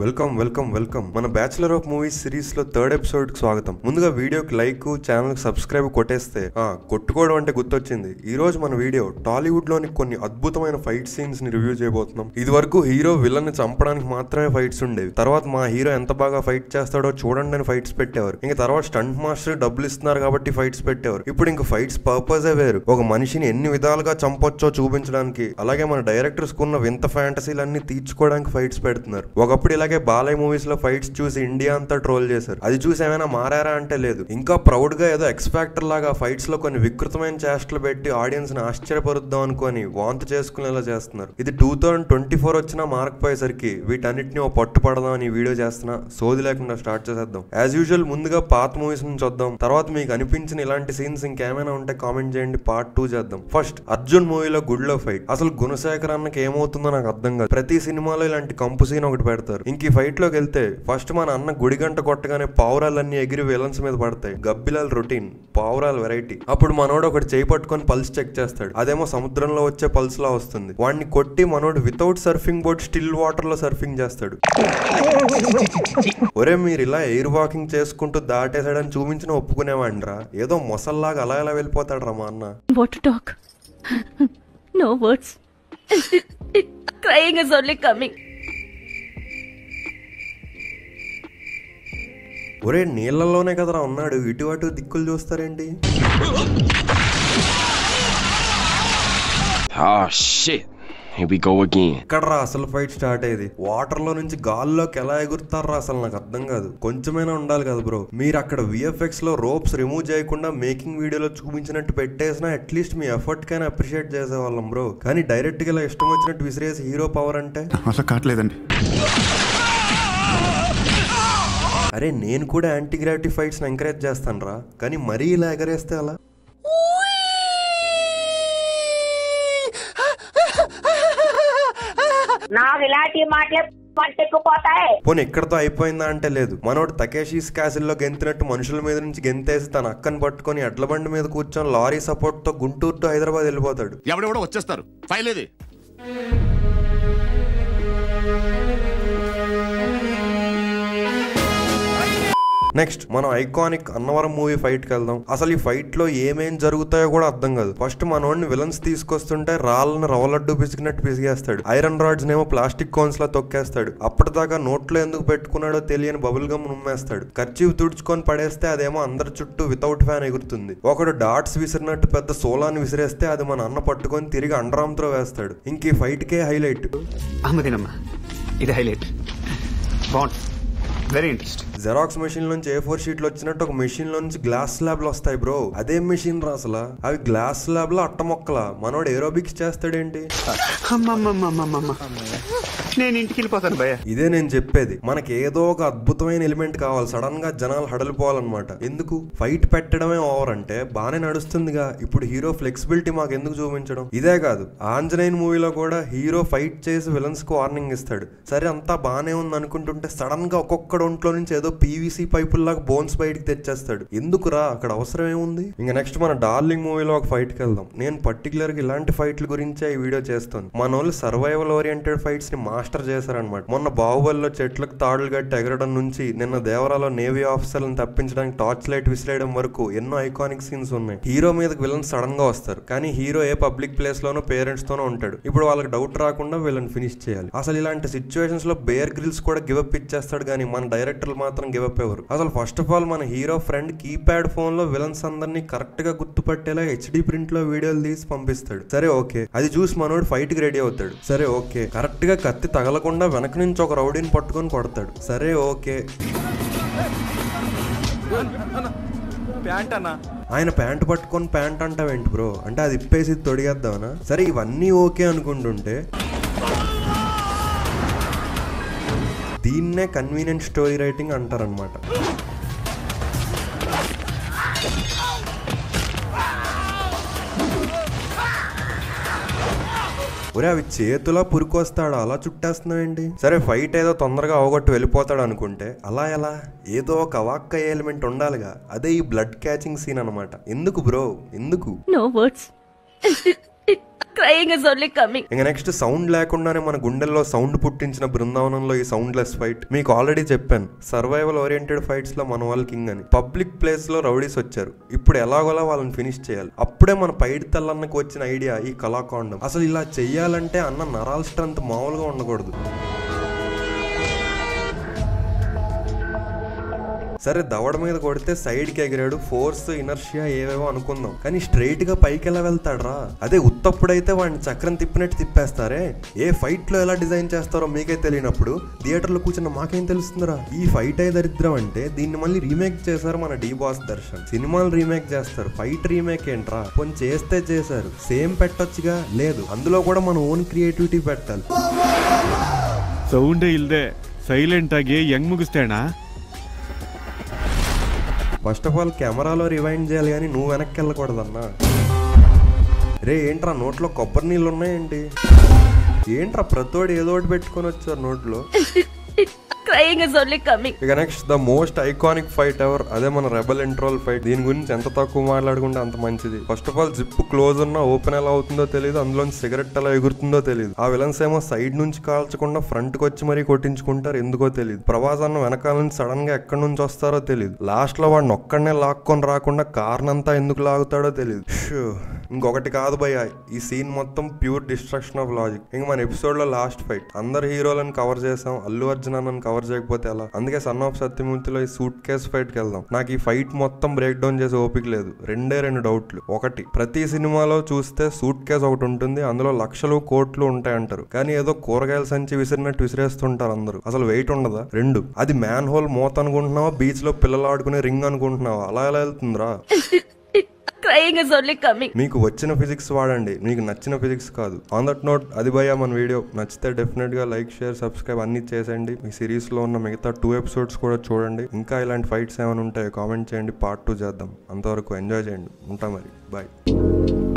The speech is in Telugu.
వెల్కమ్ వెల్కమ్ వెల్కమ్ మన బ్యాచులర్ ఆఫ్ మూవీస్ సిరీస్ లో థర్డ్ ఎపిసోడ్ కి స్వాగతం ముందుగా వీడియోకి లైక్ ఛానల్ కి సబ్స్క్రైబ్ కొట్టేస్తే ఆ కొట్టుకోవడం అంటే గుర్తొచ్చింది ఈ రోజు మన వీడియో టాలీవుడ్ లోని కొన్ని అద్భుతమైన ఫైట్ సీన్స్ ని రివ్యూ చేయబోతున్నాం ఇది వరకు హీరో విలన్ ని చంపడానికి మాత్రమే ఫైట్స్ ఉండేవి తర్వాత మా హీరో ఎంత బాగా ఫైట్ చేస్తాడో చూడండి అని ఫైట్స్ పెట్టేవారు ఇంకా తర్వాత స్టంట్ మాస్టర్ డబ్బులు ఇస్తున్నారు కాబట్టి ఫైట్స్ పెట్టేవారు ఇప్పుడు ఇంక ఫైట్స్ పర్పజే వేరు ఒక మనిషిని ఎన్ని విధాలుగా చంపొచ్చో చూపించడానికి అలాగే మన డైరెక్టర్స్ కున్న వింత ఫ్యాంటసీలన్నీ తీర్చుకోవడానికి ఫైట్స్ పెడుతున్నారు ఒకప్పుడు ఇలాగే బాలయ్య మూవీస్ లో ఫైట్స్ చూసి ఇండియా అంతా ట్రోల్ చేశారు అది చూసి ఏమైనా మారారా అంటే లేదు ఇంకా ప్రౌడ్ గా ఏదో ఎక్స్పాక్టర్ లాగా ఫైట్స్ లో కొన్ని వికృతమైన చేష్టలు పెట్టి ఆడియన్స్ ని ఆశ్చర్యపరుద్దాం అనుకొని వాంతి చేసుకునేలా చేస్తున్నారు ఇది టూ థౌసండ్ ట్వంటీ ఫోర్ వచ్చినా మారకపోయేసరికి వీటన్నిటిని ఓ పట్టు పడదాం అని వీడియో చేస్తున్నా సోది లేకుండా స్టార్ట్ చేసేద్దాం యాజ్ యూజువల్ ముందుగా పాత మూవీస్ నుంచి వద్దాం తర్వాత మీకు అనిపించిన ఇలాంటి సీన్స్ ఇంకేమైనా ఉంటే కామెంట్ చేయండి పార్ట్ టూ చేద్దాం ఫస్ట్ అర్జున్ మూవీలో గుడ్లో ఫైట్ అసలు గుణశేఖర్ అన్నకి ఏమవుతుందో నాకు అర్థం కాదు ప్రతి సినిమాలో ఇలాంటి కంపు సీన్ ఒకటి పెడతారు ఇంక ఈ ఫైట్ లోకి వెళ్తే ఫస్ట్ మన అన్న గుడి గంట కొట్టగానే పావురాలన్నీ ఎగిరి విలన్స్ మీద పడతాయి గబ్బిలాల్ రొటీన్ పావురాల్ వెరైటీ అప్పుడు మనోడు ఒకటి చేయి పట్టుకొని పల్స్ చెక్ చేస్తాడు అదేమో సముద్రంలో వచ్చే పల్స్ లా వస్తుంది వాడిని కొట్టి మనోడు without surfing boat still water లో సర్ఫింగ్ చేస్తాడు ఒరే మీరు ఇలా ఎయిర్ వాకింగ్ చేసుకుంటూ దాటేసాడని చూపించిన ఒప్పుకునేవాడిరా ఏదో మొసల్లాగా అలా ఎలా వెళ్ళిపోతాడు రా మా అన్న What to talk? no words. Crying is only coming. ఒరే నీళ్ళలోనే కదరా ఉన్నాడు ఇటు అటు దిక్కులు చూస్తారేంటి Oh shit. Here we go again. ఇక్కడ రా అసలు ఫైట్ స్టార్ట్ అయ్యేది వాటర్ లో నుంచి గాల్లోకి ఎలా ఎగురుతారా అసలు నాకు అర్థం కాదు కొంచెమైనా ఉండాలి కదా బ్రో మీరు అక్కడ విఎఫ్ఎక్స్ లో రోప్స్ రిమూవ్ చేయకుండా మేకింగ్ వీడియోలో చూపించినట్టు పెట్టేసినా అట్లీస్ట్ మీ ఎఫర్ట్ కైనా అప్రిషియేట్ చేసేవాళ్ళం బ్రో కానీ డైరెక్ట్ గా ఇలా ఇష్టం వచ్చినట్టు విసిరేసి హీరో పవర్ అంటే అసలు కావట్లేదండి అరే నేను కూడా యాంటీ గ్రావిటీ ఫైట్స్ ఎంకరేజ్ చేస్తాను రా కానీ మరీ ఇలా ఎగరేస్తే అలా నాకు ఇలాంటి మాటలే పట్టుకుపోతాయి పోనీ ఎక్కడతో అయిపోయిందా అంటే లేదు మనోడు తకేషీస్ క్యాసిల్లో గెంతినట్టు మనుషుల మీద నుంచి గెంతేసి తన అక్కని పట్టుకొని ఎడ్ల బండి మీద కూర్చొని లారీ సపోర్ట్ తో గుంటూరు టు హైదరాబాద్ వెళ్ళిపోతాడు ఎవడెవడో వచ్చేస్తారు ఫైల్ ఏది నెక్స్ట్ మనం ఐకానిక్ అన్నవరం మూవీ ఫైట్ కి వెళ్దాం అసలు ఈ ఫైట్ లో ఏమేం జరుగుతాయో కూడా అర్థం కాదు ఫస్ట్ మనోడిని విలన్స్ తీసుకొస్తుంటే రాళ్ళని రవ్వలడ్డు పిసికినట్టు పిసిగేస్తాడు ఐరన్ రాడ్స్ నేమో ప్లాస్టిక్ కోన్స్ లా తొక్కేస్తాడు అప్పటిదాకా నోట్లో ఎందుకు పెట్టుకున్నాడో తెలియని బబుల్ గమ్ నుమ్మేస్తాడు ఖర్చీవి తుడుచుకొని పడేస్తే అదేమో అందరి చుట్టూ వితౌట్ ఫ్యాన్ ఎగురుతుంది ఒకడు డాట్స్ విసిరినట్టు పెద్ద సోలాన్ని విసిరేస్తే అది మన అన్న పట్టుకొని తిరిగి అండరామ్ త్రో వేస్తాడు ఇంక ఈ ఫైట్ కే హైలైట్ అమ్మదినమ్మా ఇది హైలైట్ బాగుంది వెరీ ఇంట్రెస్ట్ జెరాక్స్ మెషిన్ నుంచి ఏ ఫోర్ షీట్లు వచ్చినట్టు ఒక మెషిన్ లో నుంచి గ్లాస్ స్లాబ్లు వస్తాయి బ్రో అదేం మెషిన్ రా అసలు అవి గ్లాస్ స్లాబ్ లో అట్ట మొక్కల మనోడు ఏరోబిక్స్ చేస్తాడేంటి అమ్మమ్మమ్మమ్మమ్మ నేను ఇంటికి వెళ్ళిపోతాను భయ్య ఇదే నేను చెప్పేది మనకి ఏదో ఒక అద్భుతమైన ఎలిమెంట్ కావాలి సడన్ గా జనాలు హడలిపోవాలన్నమాట ఎందుకు ఫైట్ పెట్టడమే ఓవర్ అంటే బానే నడుస్తుందిగా ఇప్పుడు హీరో ఫ్లెక్సిబిలిటీ మాకు ఎందుకు చూపించడం ఇదే కాదు ఆంజనేయన్ మూవీలో కూడా హీరో ఫైట్ చేసి విలన్స్ కు వార్నింగ్ ఇస్తాడు సరే అంతా బానే ఉంది అనుకుంటుంటే సడన్ గా ఒక్కొక్కడు ఒంట్లో నుంచి ఏదో పీవీసీ పైపుల్లాగా బోన్స్ బయటికి తెచ్చేస్తాడు ఎందుకురా అక్కడ అవసరం ఏముంది ఇంకా నెక్స్ట్ మన డార్లింగ్ మూవీలో ఒక ఫైట్ కి వెళ్దాం నేను పర్టికులర్ గా ఇలాంటి ఫైట్ల గురించే ఈ వీడియో చేస్తాను మన వాళ్ళు సర్వైవల్ ఓరియంటెడ్ ఫైట్స్ ని మాస్టర్ చేశారనమాట మొన్న బాహుబలిలో చెట్లకు తాడులు కట్టి ఎగరడం నుంచి నిన్న దేవరాలో నేవీ ఆఫీసర్లను తప్పించడానికి టార్చ్ లైట్ విసిరేయడం వరకు ఎన్నో ఐకానిక్ సీన్స్ ఉన్నాయి హీరో మీదకి విలన్ సడన్ గా వస్తారు కానీ హీరో ఏ పబ్లిక్ ప్లేస్ లోనో పేరెంట్స్ తోనో ఉంటాడు ఇప్పుడు వాళ్ళకి డౌట్ రాకుండా వీళ్ళని ఫినిష్ చేయాలి అసలు ఇలాంటి సిచ్యువేషన్స్ లో బేర్ గ్రిల్స్ కూడా గివ్ అప్ ఇచ్చేస్తాడు కానీ మన డైరెక్టర్లు మాత్రం గివ్ అప్ ఎవరు అసలు ఫస్ట్ ఆఫ్ ఆల్ మన హీరో ఫ్రెండ్ కీప్యాడ్ ఫోన్ లో విలన్స్ అందరినీ కరెక్ట్ గా గుర్తుపట్టేలా హెచ్డి ప్రింట్ లో వీడియోలు తీసి పంపిస్తాడు సరే ఓకే అది చూసి మనోడు ఫైట్ కి రెడీ అవుతాడు సరే ఓకే కరెక్ట్ గా కత్తి తగలకుండా వెనక నుంచి ఒక రౌడీని పట్టుకొని కొడతాడు సరే ఓకే ఆయన ప్యాంట్ పట్టుకొని ప్యాంట్ అంటావేంటి బ్రో అంటే అది ఇప్పేసి తొడిగేద్దామనా సరే ఇవన్నీ ఓకే అనుకుంటుంటే దీన్నే కన్వీనియంట్ స్టోరీ రైటింగ్ అంటారనమాట ఒరే అవి చేతిలో పురుకొస్తాడు అలా చుట్టేస్తున్నావేంటి సరే ఫైట్ ఏదో తొందరగా అవగొట్టి వెళ్ళిపోతాడు అనుకుంటే అలా ఎలా ఏదో ఒక అవాక్క ఎలిమెంట్ ఉండాలిగా అదే ఈ బ్లడ్ క్యాచింగ్ సీన్ అనమాట ఎందుకు బ్రో ఎందుకు No words. Crying is only coming. ఇంకా నెక్స్ట్ సౌండ్ లేకుండానే మన గుండెల్లో సౌండ్ పుట్టించిన బృందావనంలో ఈ సౌండ్లెస్ ఫైట్ మీకు ఆల్రెడీ చెప్పాను సర్వైవల్ ఓరియంటెడ్ ఫైట్స్ లో మన వాళ్ళు కింగ్ అని పబ్లిక్ ప్లేస్ లో రౌడీస్ వచ్చారు ఇప్పుడు ఎలాగోలా వాళ్ళని ఫినిష్ చేయాలి అప్పుడే మన పైడి తల్లన్నకు వచ్చిన ఐడియా ఈ కళాకాండం అసలు ఇలా చెయ్యాలంటే అన్న నరాల స్ట్రెంత్ మామూలుగా ఉండకూడదు సరే దవడ మీద కొడితే సైడ్ కి ఎగిరాడు ఫోర్స్ ఇనర్షియా ఏవేవో అనుకుందాం కానీ స్ట్రైట్ గా పైకి ఎలా వెళ్తాడ్రా అదే ఉత్తప్పుడైతే వాడిని చక్రం తిప్పినట్టు తిప్పేస్తారే ఏ ఫైట్ లో ఎలా డిజైన్ చేస్తారో మీకే తెలియనప్పుడు థియేటర్ లో కూర్చున్న మాకేం తెలుస్తుందిరా ఈ ఫైట్ అయ్యే దరిద్రం అంటే దీన్ని మళ్ళీ రీమేక్ చేశారు మన డి బాస్ దర్శన్ సినిమాలు రీమేక్ చేస్తారు ఫైట్ రీమేక్ ఏంట్రా కొంచెం చేస్తే చేశారు సేమ్ పెట్టొచ్చుగా లేదు అందులో కూడా మన ఓన్ క్రియేటివిటీ పెట్టాలి ಸೌಂಡೇ ಇಲ್ದೆ ಸೈಲೆಂಟ್ ಆಗಿ ಹೆಂಗ್ ಮುಗಿಸ್ತೇಣ ఫస్ట్ ఆఫ్ ఆల్ కెమెరాలో రివైండ్ చేయాలి కానీ నువ్వు వెనక్కి వెళ్ళకూడదన్నా రే ఏంట్రా నోట్లో కొబ్బరి నీళ్ళు ఉన్నాయేంటి ఏంట్రా ప్రతోడు ఏదో ఒకటి పెట్టుకొని వచ్చారు నోట్లో Crying is only coming. ఇక next the most iconic fight ever అదే మన రెబల్ ఇంట్రోల్ ఫైట్ దీని గురించి ఎంత తక్కువ మాట్లాడుకుంటే అంత మంచిది first of all zip close ఉన్నా ఓపెన్ ఎలా అవుతుందో తెలియదు అందులో సిగరెట్ ఎలా ఎగురుతుందో తెలియదు ఆ విలన్స్ ఏమో సైడ్ నుంచి కాల్చకుండా ఫ్రంట్ కి వచ్చి మరీ కొట్టించుకుంటారు ఎందుకో తెలియదు ప్రభాస్ అన్న వెనకాల నుంచి సడన్ గా ఎక్కడి నుంచి వస్తారో తెలియదు లాస్ట్ లో వాడిని ఒక్కడనే లాక్కొని రాకుండా కార్నంతా ఎందుకు లాగుతాడో తెలియదు షూ. ఇంకొకటి కాదు భయ్య ఈ సీన్ మొత్తం ప్యూర్ డిస్ట్రక్షన్ ఆఫ్ లాజిక్ ఇంక మన ఎపిసోడ్ లో లాస్ట్ ఫైట్ అందరు హీరోలను కవర్ చేసాం అల్లు అర్జున్ అన్నను కవర్ చేయకపోతే ఎలా అందుకే సన్ ఆఫ్ సత్యమూర్తిలో ఈ సూట్ కేస్ ఫైట్ కి వెళ్దాం నాకు ఈ ఫైట్ మొత్తం బ్రేక్ డౌన్ చేసే ఓపిక లేదు రెండే రెండు డౌట్లు ఒకటి ప్రతి సినిమాలో చూస్తే సూట్ కేస్ ఒకటి ఉంటుంది అందులో లక్షలు కోట్లు ఉంటాయి అంటారు కానీ ఏదో కూరగాయల సంచి విసిరినట్టు విసిరేస్తుంటారు అందరూ అసలు వెయిట్ ఉండదా రెండు అది మ్యాన్ హోల్ మోత అనుకుంటున్నావా బీచ్ లో పిల్లలు ఆడుకునే రింగ్ అనుకుంటున్నావా అలా ఎలా వెళ్తుందిరా Crying is only coming. మీకు వచ్చిన ఫిజిక్స్ వాడండి మీకు నచ్చిన ఫిజిక్స్ కాదు ఆన్ దట్ నోట్ అది భయ మన వీడియో నచ్చితే డెఫినెట్ గా లైక్ షేర్ సబ్స్క్రైబ్ అన్ని చేసేయండి మీ సిరీస్ లో ఉన్న మిగతా టూ ఎపిసోడ్స్ కూడా చూడండి ఇంకా ఇలాంటి ఫైట్స్ ఏమైనా ఉంటాయో కామెంట్ చేయండి పార్ట్ టూ చేద్దాం అంతవరకు ఎంజాయ్ చేయండి ఉంటా మరి బాయ్